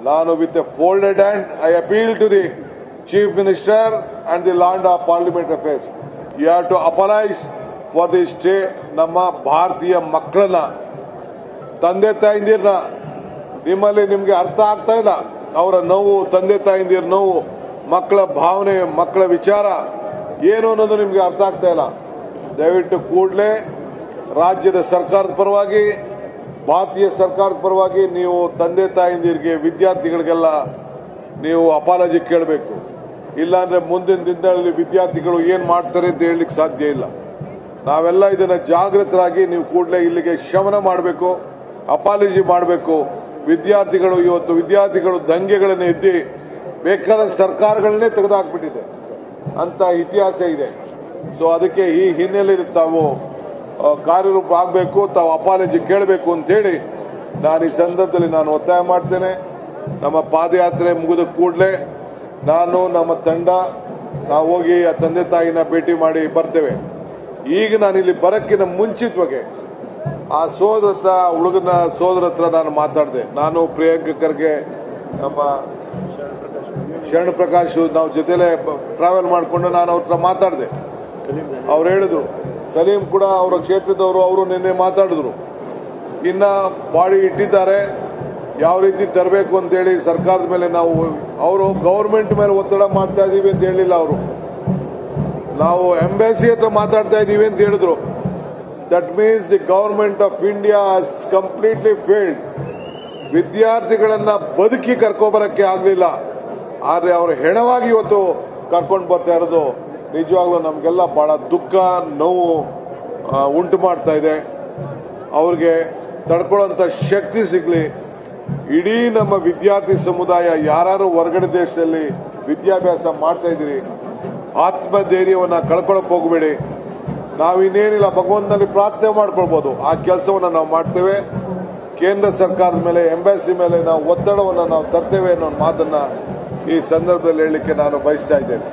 ನಾನು with a folded hand I appeal to the chief minister and the land of parliament affairs you have to apologise for the stay ನಮ್ಮ ಭಾರತೀಯ ಮಕ್ಕಳನ್ನ ತಂದೆ ತಾಯಿಂದಿರ್ನ ನಿಮ್ಮಲ್ಲಿ ನಿಮ್ಗೆ ಅರ್ಥ ಆಗ್ತಾ ಇಲ್ಲ ಅವರ ನೋವು ತಂದೆ ತಾಯಿಂದಿರ ನೋವು ಮಕ್ಕಳ ಭಾವನೆ ಮಕ್ಕಳ ವಿಚಾರ ಏನು ಅನ್ನೋದು ನಿಮ್ಗೆ ಅರ್ಥ ಆಗ್ತಾ ಇಲ್ಲ ದಯವಿಟ್ಟು ಕೂಡಲೇ ರಾಜ್ಯದ ಸರ್ಕಾರದ ಪರವಾಗಿ ಭಾರತೀಯ ಸರ್ಕಾರದ ಪರವಾಗಿ ನೀವು ತಂದೆ ತಾಯಿಂದಿರಿಗೆ ವಿದ್ಯಾರ್ಥಿಗಳಿಗೆಲ್ಲ ನೀವು ಅಪಾಲಜಿ ಕೇಳಬೇಕು ಇಲ್ಲಾಂದ್ರೆ ಮುಂದಿನ ದಿನಗಳಲ್ಲಿ ವಿದ್ಯಾರ್ಥಿಗಳು ಏನ್ ಮಾಡ್ತಾರೆ ಅಂತ ಹೇಳಲಿಕ್ಕೆ ಸಾಧ್ಯ ಇಲ್ಲ ನಾವೆಲ್ಲ ಇದನ್ನ ಜಾಗೃತರಾಗಿ ನೀವು ಕೂಡಲೇ ಇಲ್ಲಿಗೆ ಶಮನ ಮಾಡಬೇಕು ಅಪಾಲಜಿ ಮಾಡಬೇಕು ವಿದ್ಯಾರ್ಥಿಗಳು ಇವತ್ತು ವಿದ್ಯಾರ್ಥಿಗಳು ದಂಗೆಗಳನ್ನು ಎದ್ದಿ ಬೇಕಾದ ಸರ್ಕಾರಗಳನ್ನೇ ತೆಗೆದುಹಾಕ್ಬಿಟ್ಟಿದೆ ಅಂತ ಇತಿಹಾಸ ಇದೆ ಸೊ ಅದಕ್ಕೆ ಈ ಹಿನ್ನೆಲೆಯಲ್ಲಿ ತಾವು ಆ, ಕಾರ್ಯರೂಪ ಆಗಬೇಕು ತಾವು ಅಪಾಲಜಿ ಕೇಳಬೇಕು ಅಂತೇಳಿ ನಾನು ಈ ಸಂದರ್ಭದಲ್ಲಿ ನಾನು ಒತ್ತಾಯ ಮಾಡ್ತೇನೆ ನಮ್ಮ ಪಾದಯಾತ್ರೆ ಮುಗಿದ ಕೂಡಲೇ ನಾನು ನಮ್ಮ ತಂಡ ನಾವು ಹೋಗಿ ಆ ತಂದೆ ತಾಯಿನ ಭೇಟಿ ಮಾಡಿ ಬರ್ತೇವೆ ಈಗ ನಾನು ಇಲ್ಲಿ ಬರಕ್ಕಿಂತ ಮುಂಚಿತವಾಗಿ ಆ ಸೋದರ ಹತ್ರ ಹುಡುಗನ ಸೋದರ ಹತ್ರ ನಾನು ಮಾತಾಡಿದೆ ನಾನು ಪ್ರಿಯಾಂಕ ಖರ್ಗೆ ನಮ್ಮ ಶರಣ ಪ್ರಕಾಶ್ ನಾವು ಜೊತೆಲೆ ಟ್ರಾವೆಲ್ ಮಾಡಿಕೊಂಡು ನಾನು ಅವ್ರ ಹತ್ರ ಮಾತಾಡಿದೆ ಅವ್ರು ಹೇಳಿದ್ರು ಸಲೀಂ ಕೂಡ ಅವರ ಕ್ಷೇತ್ರದವರು ಅವರು ನಿನ್ನೆ ಮಾತಾಡಿದ್ರು ಇನ್ನ ಬಾಡಿ ಇಟ್ಟಿದ್ದಾರೆ ಯಾವ ರೀತಿ ತರಬೇಕು ಅಂತೇಳಿ ಸರ್ಕಾರದ ಮೇಲೆ ನಾವು ಅವರು ಗೌರ್ಮೆಂಟ್ ಮೇಲೆ ಒತ್ತಡ ಮಾಡ್ತಾ ಇದೀವಿ ಅಂತ ಹೇಳಿಲ್ಲ ಅವರು ನಾವು ಎಂಬೆಸಿ ಹತ್ರ ಮಾತಾಡ್ತಾ ಇದೀವಿ ಅಂತ ಹೇಳಿದ್ರು that means the government of India has completely failed ವಿದ್ಯಾರ್ಥಿಗಳನ್ನ ಬದುಕಿ ಕರ್ಕೊಬರಕ್ಕೆ ಆಗ್ಲಿಲ್ಲ ಆದ್ರೆ ಅವರು ಹೆಣವಾಗಿ ಇವತ್ತು ಕರ್ಕೊಂಡು ಬರ್ತಾ ಇರೋದು ನಿಜವಾಗ್ಲೂ ನಮಗೆಲ್ಲ ಬಹಳ ದುಃಖ ನೋವು ಆ, ಉಂಟು ಮಾಡ್ತಾ ಇದೆ ಅವ್ರಿಗೆ ತಡ್ಕೊಳ್ಳೋಂಥ ಶಕ್ತಿ ಸಿಗ್ಲಿ ಇಡೀ ನಮ್ಮ ವಿದ್ಯಾರ್ಥಿ ಸಮುದಾಯ ಯಾರು ಹೊರಗಡೆ ದೇಶದಲ್ಲಿ ವಿದ್ಯಾಭ್ಯಾಸ ಮಾಡ್ತಾ ಇದ್ದೀರಿ ಆತ್ಮಧೈರ್ಯವನ್ನ ಕಳ್ಕೊಳಕ್ ಹೋಗ್ಬೇಡಿ ನಾವು ಇನ್ನೇನಿಲ್ಲ ಭಗವಂತನಲ್ಲಿ ಪ್ರಾರ್ಥನೆ ಮಾಡ್ಕೊಳ್ಬಹುದು ಆ ಕೆಲಸವನ್ನ ನಾವು ಮಾಡ್ತೇವೆ ಕೇಂದ್ರ ಸರ್ಕಾರದ ಮೇಲೆ ಎಂಬಾಸಿ ಮೇಲೆ ನಾವು ಒತ್ತಡವನ್ನು ನಾವು ತರ್ತೇವೆ ಅನ್ನೋ ಒಂದು ಮಾತನ್ನ ಈ ಸಂದರ್ಭದಲ್ಲಿ ಹೇಳಲಿಕ್ಕೆ ನಾನು ಬಯಸ್ತಾ ಇದ್ದೇನೆ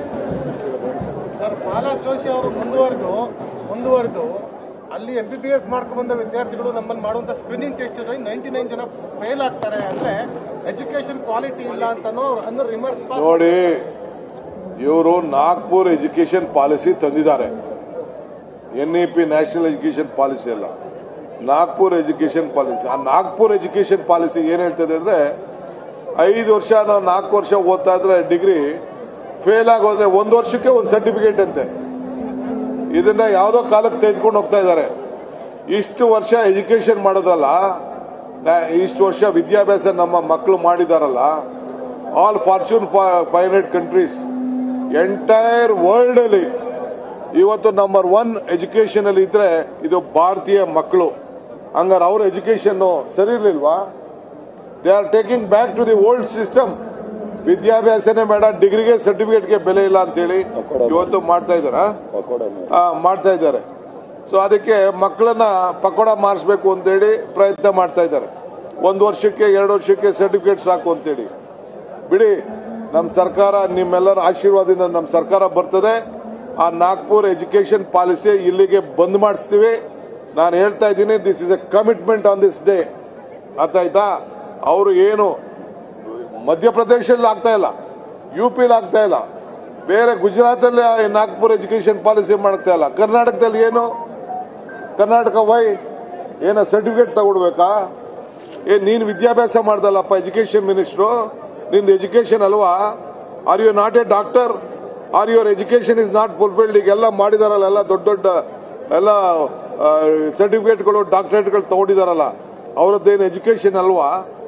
ಸರ್ ಪ್ರಹ್ಲಾದ್ ಜೋಶಿ ಅವರು ಮುಂದುವರೆದು ಮುಂದುವರೆದು ಅಲ್ಲಿ ಎಂ ಬಿ ಬಿ ಎಸ್ ಮಾಡ್ಕೊಂಡ್ಬಂದ ವಿದ್ಯಾರ್ಥಿಗಳು ನಮ್ಮಲ್ಲಿ ಮಾಡುವಂತ ಸ್ಕ್ರೀನಿಂಗ್ ಟೆಸ್ಟ್ ನೈಂಟಿ ನೈನ್ ಜನ ಫೇಲ್ ಆಗ್ತಾರೆ ಅಂದ್ರೆ ಎಜುಕೇಶನ್ ಕ್ವಾಲಿಟಿ ಇಲ್ಲ ಅಂತಾನೋ ಅನ್ನೋ ರಿಮರ್ಸ್ ನೋಡಿ ಇವರು ನಾಗ್ಪುರ್ ಎಜುಕೇಶನ್ ಪಾಲಿಸಿ ತಂದಿದ್ದಾರೆ N E P national education policy ಅಲ್ಲ ನಾಗ್ಪುರ್ ಎಜುಕೇಶನ್ ಪಾಲಿಸಿ ಆ ನಾಗ್ಪುರ್ ಎಜುಕೇಶನ್ ಪಾಲಿಸಿ ಏನ್ ಹೇಳ್ತದೆ ಅಂದ್ರೆ ಐದು ವರ್ಷ ನಾವು ನಾಲ್ಕು ವರ್ಷ ಓದ್ತಾ ಇದ್ರೆ ಡಿಗ್ರಿ ಫೇಲ್ ಆಗೋದ್ರೆ ಒಂದು ವರ್ಷಕ್ಕೆ ಒಂದು ಸರ್ಟಿಫಿಕೇಟ್ ಅಂತೆ ಇದನ್ನ ಯಾವುದೋ ಕಾಲಕ್ಕೆ ತೆಗೆದುಕೊಂಡು ಹೋಗ್ತಾ ಇದ್ದಾರೆ ಇಷ್ಟು ವರ್ಷ ಎಜುಕೇಶನ್ ಮಾಡೋದಲ್ಲ ನಾ- ಇಷ್ಟು ವರ್ಷ ವಿದ್ಯಾಭ್ಯಾಸ ನಮ್ಮ ಮಕ್ಕಳು ಮಾಡಿದಾರಲ್ಲ all fortune five hundred countries entire world ಅಲ್ಲಿ ಇವತ್ತು ನಂಬರ್ ಒನ್ ಎಜುಕೇಶನ್ ಅಲ್ಲಿ ಇದ್ರೆ ಇದು ಭಾರತೀಯ ಮಕ್ಕಳು ಹಂಗಾರೆ ಅವ್ರ ಎಜುಕೇಶನ್ ಸರಿ ಇರ್ಲಿಲ್ವಾ they are taking back to the old system ವಿದ್ಯಾಭ್ಯಾಸನೇ ಬೇಡ ಡಿಗ್ರಿಗೆ ಸರ್ಟಿಫಿಕೇಟ್ಗೆ ಬೆಲೆ ಇಲ್ಲ ಅಂತೇಳಿ ಇವತ್ತು ಮಾಡ್ತಾ ಇದ್ದಾರಾ ಆ, ಮಾಡ್ತಾ ಇದ್ದಾರೆ ಸೊ ಅದಕ್ಕೆ ಮಕ್ಕಳನ್ನ ಪಕೋಡ ಮಾಡಿಸ್ಬೇಕು ಅಂತೇಳಿ ಪ್ರಯತ್ನ ಮಾಡ್ತಾ ಇದ್ದಾರೆ ಒಂದು ವರ್ಷಕ್ಕೆ ಎರಡು ವರ್ಷಕ್ಕೆ ಸರ್ಟಿಫಿಕೇಟ್ ಸಾಕು ಅಂತೇಳಿ ಬಿಡಿ ನಮ್ಮ ಸರ್ಕಾರ ನಿಮ್ಮೆಲ್ಲರ ಆಶೀರ್ವಾದದಿಂದ ನಮ್ಮ ಸರ್ಕಾರ ಬರ್ತದೆ ಆ ನಾಗ್ಪುರ್ ಎಜುಕೇಶನ್ ಪಾಲಿಸಿ ಇಲ್ಲಿಗೆ ಬಂದ್ ಮಾಡಿಸ್ತೀವಿ ನಾನು ಹೇಳ್ತಾ ಇದ್ದೀನಿ this is a commitment on this day ಅರ್ಥ ಆಯ್ತಾ ಅವರು ಏನು ಮಧ್ಯಪ್ರದೇಶದಲ್ಲಿ ಆಗ್ತಾ ಇಲ್ಲ ಯು ಪಿಲಿ ಆಗ್ತಾ ಇಲ್ಲ ಬೇರೆ ಗುಜರಾತಲ್ಲಿ ಆ ನಾಗ್ಪುರ್ ಎಜುಕೇಶನ್ ಪಾಲಿಸಿ ಮಾಡ್ತಾ ಇಲ್ಲ ಕರ್ನಾಟಕದಲ್ಲಿ ಏನು ಕರ್ನಾಟಕ ವೈ ಏನ ಸರ್ಟಿಫಿಕೇಟ್ ತಗೊಡ್ಬೇಕಾ ಏ ನೀನು ವಿದ್ಯಾಭ್ಯಾಸ ಮಾಡ್ದಲ್ಲಪ್ಪ ಎಜುಕೇಶನ್ ಮಿನಿಸ್ಟ್ರು ನಿಂದು ಎಜುಕೇಶನ್ ಅಲ್ವಾ are you not a doctor are your education is not fulfilled ಈಗೆಲ್ಲ ಮಾಡಿದಾರಲ್ಲ ಎಲ್ಲ ದೊಡ್ಡ ದೊಡ್ಡ ಎಲ್ಲ ಸರ್ಟಿಫಿಕೇಟ್ಗಳು ಡಾಕ್ಟರೇಟ್ಗಳು ತಗೊಂಡಿದಾರಲ್ಲ ಅವರದ್ದೇನು ಎಜುಕೇಶನ್ ಅಲ್ವಾ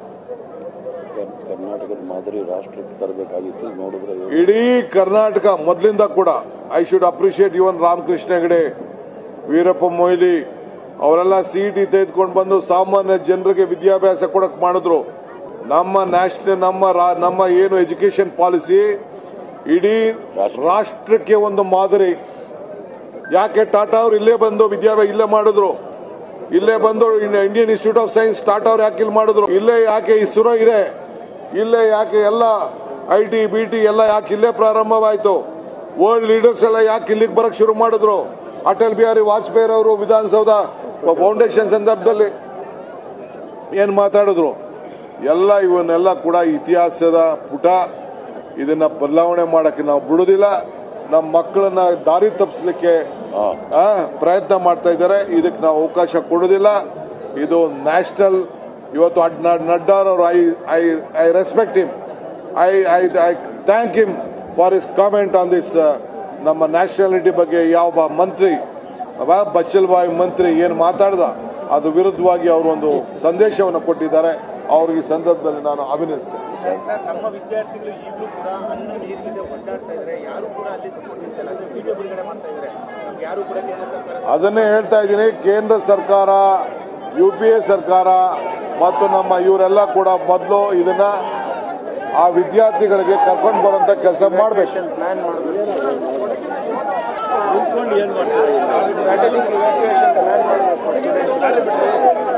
ಕರ್ನಾಟಕದ ಮಾದರಿ ರಾಷ್ಟ್ರಕ್ಕೆ ತರಬೇಕಾಗಿತ್ತು ನೋಡಿದ್ರೆ ಇವ್ರು ಇಡೀ ಕರ್ನಾಟಕ ಮೊದಲಿಂದ ಕೂಡ I should appreciate even Ramakrishna Hegde Veerappa Moily ಅವರೆಲ್ಲ ಸಿಇಟಿ ತೆಗೆದುಕೊಂಡು ಬಂದು ಸಾಮಾನ್ಯ ಜನರಿಗೆ ವಿದ್ಯಾಭ್ಯಾಸ ಕೊಡಕ್ ಮಾಡಿದ್ರು ನಮ್ಮ ನ್ಯಾಷನಲ್ ನಮ್ಮ ರಾ- ನಮ್ಮ ಏನು ಎಜುಕೇಶನ್ ಪಾಲಿಸಿ ಇಡೀ ರಾಷ್ಟ್ರಕ್ಕೆ ಒಂದು ಮಾದರಿ ಯಾಕೆ ಟಾಟಾ ಅವ್ರು ಇಲ್ಲೇ ಬಂದು ವಿದ್ಯಾಭ್ಯಾಸ ಇಲ್ಲೇ ಮಾಡಿದ್ರು ಇಲ್ಲೇ ಬಂದು Indian Institute of Science Tata ಅವ್ರು ಯಾಕೆ ಇಲ್ಲಿ ಮಾಡಿದ್ರು ಇಲ್ಲೇ ಯಾಕೆ ಇಸ್ರೋ ಇದೆ ಇಲ್ಲೇ ಯಾಕೆ ಎಲ್ಲ ಐ ಟಿ ಬಿ ಟಿ ಎಲ್ಲ ಯಾಕೆ ಇಲ್ಲೇ ಪ್ರಾರಂಭವಾಯ್ತು ವರ್ಲ್ಡ್ ಲೀಡರ್ಸ್ ಎಲ್ಲ ಯಾಕೆ ಇಲ್ಲಿಗೆ ಬರಕ್ ಶುರು ಮಾಡಿದ್ರು ಅಟಲ್ ಬಿಹಾರಿ ವಾಜಪೇಯಿ ಅವರು ವಿಧಾನಸೌಧ ಫೌಂಡೇಶನ್ ಸಂದರ್ಭದಲ್ಲಿ ಏನ್ ಮಾತಾಡಿದ್ರು ಎಲ್ಲ ಇವನ್ನೆಲ್ಲ ಕೂಡ ಇತಿಹಾಸದ ಪುಟ ಇದನ್ನ ಬದಲಾವಣೆ ಮಾಡಕ್ಕೆ ನಾವು ಬಿಡುದಿಲ್ಲ ನಮ್ಮ ಮಕ್ಕಳನ್ನ ದಾರಿ ತಪ್ಪಿಸ್ಲಿಕ್ಕೆ ಆ, ಪ್ರಯತ್ನ ಮಾಡ್ತಾ ಇದ್ದಾರೆ ಇದಕ್ಕೆ ನಾವು ಅವಕಾಶ ಕೊಡೋದಿಲ್ಲ ಇದು ನ್ಯಾಷನಲ್ ಇವತ್ತು ಅಡ್- ನ- ನಡ್ಡಾರವರು I I I respect him I I I thank him for his comment on this ನಮ್ಮ ನ್ಯಾಷನಾಲಿಟಿ ಬಗ್ಗೆ ಯಾವ ಮಂತ್ರಿ ಬಚ್ಚಲ್ ಬಾಯಿ ಮಂತ್ರಿ ಏನು ಮಾತಾಡ್ದ ಅದು ವಿರುದ್ಧವಾಗಿ ಅವರು ಒಂದು ಸಂದೇಶವನ್ನು ಕೊಟ್ಟಿದ್ದಾರೆ ಅವ್ರಿಗೆ ಈ ಸಂದರ್ಭದಲ್ಲಿ ನಾನು ಅಭಿನಯಿಸ್ತೇನೆ ಸರ್ ನಮ್ಮ ವಿದ್ಯಾರ್ಥಿಗಳು ಈಗಲೂ ಕೂಡ ಅನ್ನ ನೀರಿನಿಂದ ಒದ್ದಾಡ್ತಾ ಇದ್ದಾರೆ ಯಾರು ಕೂಡ ಅಲ್ಲಿ ಸಪೋರ್ಟ್ ಸಿಗ್ತಿಲ್ಲ ಅದು ವಿಡಿಯೋ ಬಿಡುಗಡೆ ಮಾಡ್ತಾ ಇದ್ದಾರೆ ನಮ್ಗೆ ಯಾರು ಕೂಡ ಕೇಂದ್ರ ಸರ್ಕಾರ ಅದನ್ನೇ ಹೇಳ್ತಾ ಇದ್ದೀನಿ ಕೇಂದ್ರ ಸರ್ಕಾರ ಯು ಪಿ ಎ ಸರ್ಕಾರ ಮತ್ತು ನಮ್ಮ ಇವರೆಲ್ಲ ಕೂಡ ಮೊದಲು ಇದನ್ನ ಆ ವಿದ್ಯಾರ್ಥಿಗಳಿಗೆ ಕರ್ಕೊಂಡು ಬರುವಂತ ಕೆಲಸ ಮಾಡಬೇಕು ಪ್ಲಾನ್ ಮಾಡಬೇಕು ನಿಂತ್ಕೊಂಡು ಏನು ಮಾಡ್ತಾರೆ ಸ್ಟ್ರಾಟಜಿಕ್ ಇವ್ಯಾಕ್ಯುಯೇಷನ್ ಪ್ಲಾನ್ ಮಾಡಬೇಕು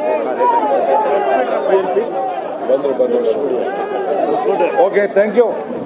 ಓಕೆ ಥ್ಯಾಂಕ್ ಯು